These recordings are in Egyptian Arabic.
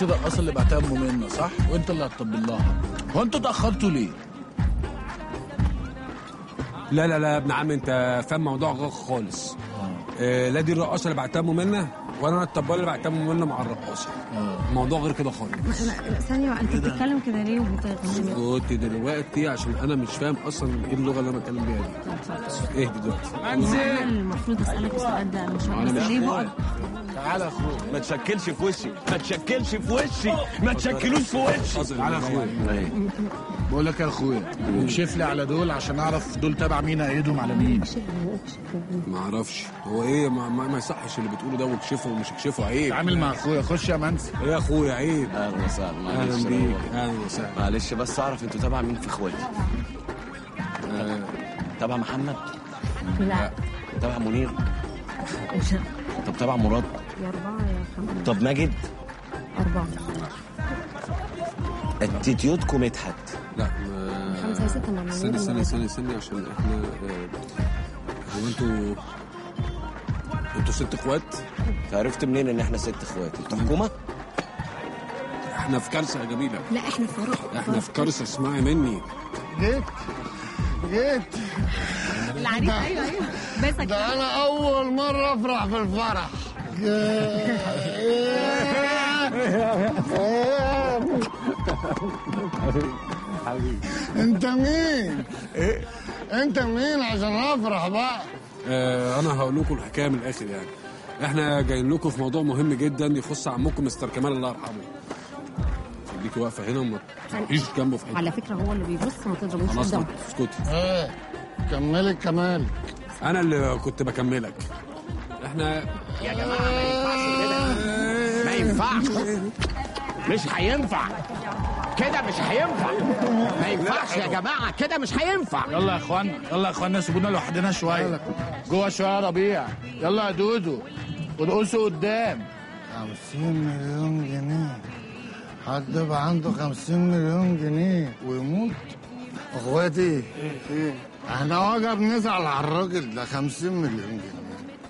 انت الرقاصه اللي بعتها ام منى صح وانت اللي هتطبل لها هو انتوا اتاخرتوا ليه لا لا لا يا ابن عم انت فاهم موضوع غلط خالص آه لا دي الرقاصه اللي بعتها ام منى وانا الطبال اللي بعتها ام منى مع الرقاصه الموضوع غير كده خالص لا لا ثانية انت بتتكلم كده ليه وبتغني كنت دلوقتي عشان انا مش فاهم اصلا ايه اللغه اللي انا بتكلم بيها دي ايه دلوقتي انا المفروض اسالك السؤال ده مش أنا بس مش ليه بقى تعالى يا اخويا ما تشكلش في وشي ما تشكلش في وشي ما تشكلوش في وشي تعالى يا اخويا بقول لك يا اخويا اكشف لي على دول عشان اعرف دول تبع مين ايدهم على مين ما اعرفش هو ايه ما, ما, ما يصحش اللي بتقوله ده واكشفه ومش اكشفه عيب عامل مع اخويا خش يا منسي ايه يا اخويا عيب اهلا وسهلا اهلا معلش بيك أنا- اهلا وسهلا معلش بس اعرف انتوا تبع مين في اخواتي آه، تبع محمد لا تبع منير مش طب تبع مراد يا أربعة يا خمسة طب ماجد أربعة اتيتيودكم مدحت لا ما خمسة يا ستة ما استني استني استني استني عشان احنا آه، هو انتوا انتوا ست اخوات انت عرفت منين ان احنا ست اخوات انتوا حكومه احنا في كارثه يا جميله لا احنا فرق احنا في كارثه اسمعي مني جيت جيت العريس ايوه ايوه بس ده انا اول مره افرح في الفرح انت مين ايه انت مين عشان افرح بقى آه انا هقول لكم الحكايه من الاخر يعني احنا جايين لكم في موضوع مهم جدا يخص عمكم مستر كمال الله يرحمه خليكي واقفه هنا وما تروحيش جنبه في حته على فكرة هو اللي بيبص ما تضربوش خلاص ما قدامه تسكتي ايه كملي كمال انا اللي كنت بكملك احنا ما ينفعش مش هينفع كده مش هينفع ما ينفعش يا جماعه كده مش هينفع يلا يا اخوانا يلا يا اخوانا سيبونا لوحدنا شويه جوه شويه يا ربيع يلا يا دودو ارقصوا قدام 50 مليون جنيه حد يبقى عنده 50 مليون جنيه ويموت اخواتي احنا وجب نزعل على الراجل ده 50 مليون جنيه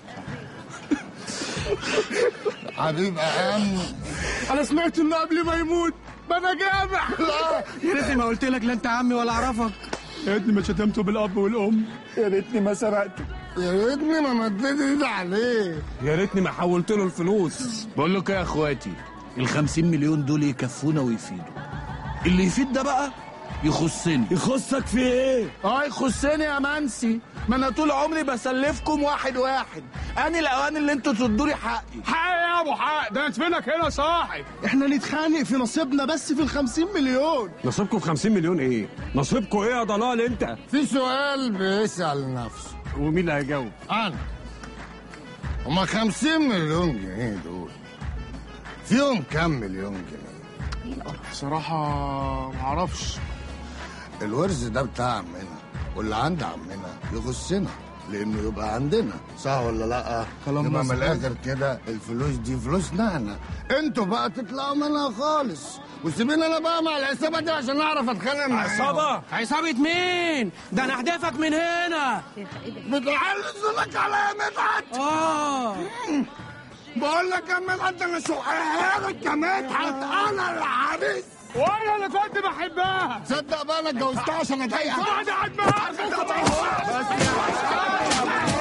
حبيب اهم انا سمعت انه قبل ما يموت بقى جامع لا يا ريتني ما قلت لك لا انت عمي ولا اعرفك يا ريتني ما شتمته بالاب والام يا ريتني ما سرقته يا ريتني ما مديت ايدي عليه يا ريتني ما حولت له الفلوس بقول لكم يا اخواتي ال 50 مليون دول يكفونا ويفيدوا اللي يفيد ده بقى يخصني يخصك في ايه اه يخصني يا منسي ما انا طول عمري بسلفكم واحد واحد اني الاوان اللي انتوا تردوا لي حقي حق يا ابو حق ده ندفنك هنا صاحي احنا نتخانق في نصيبنا بس في ال 50 مليون نصيبكم في 50 مليون ايه نصيبكم ايه يا ضلال انت في سؤال بيسأل نفسه ومين اللي هيجاوب انا هما 50 مليون جنيه دول فيهم كام مليون جنيه بصراحة معرفش الورث ده بتاع عمنا واللي عند عمنا يخصنا لانه يبقى عندنا صح ولا لا كلام يبقى من مظبوط. الاخر كده الفلوس دي فلوسنا احنا انتوا بقى تطلعوا منها خالص وسيبيني انا بقى مع العصابه دي عشان اعرف اتخانق معاهم عصابة عصابة مين ده انا هدفك من هنا بتعلي صوتك على يا مدحت اه بقول لك يا مدحت انا شحيرك يا مدحت انا العريس وانا اللي كنت بحبها تصدق بقى انا اتجوزتها عشان اضايقك قاعد قاعد معاك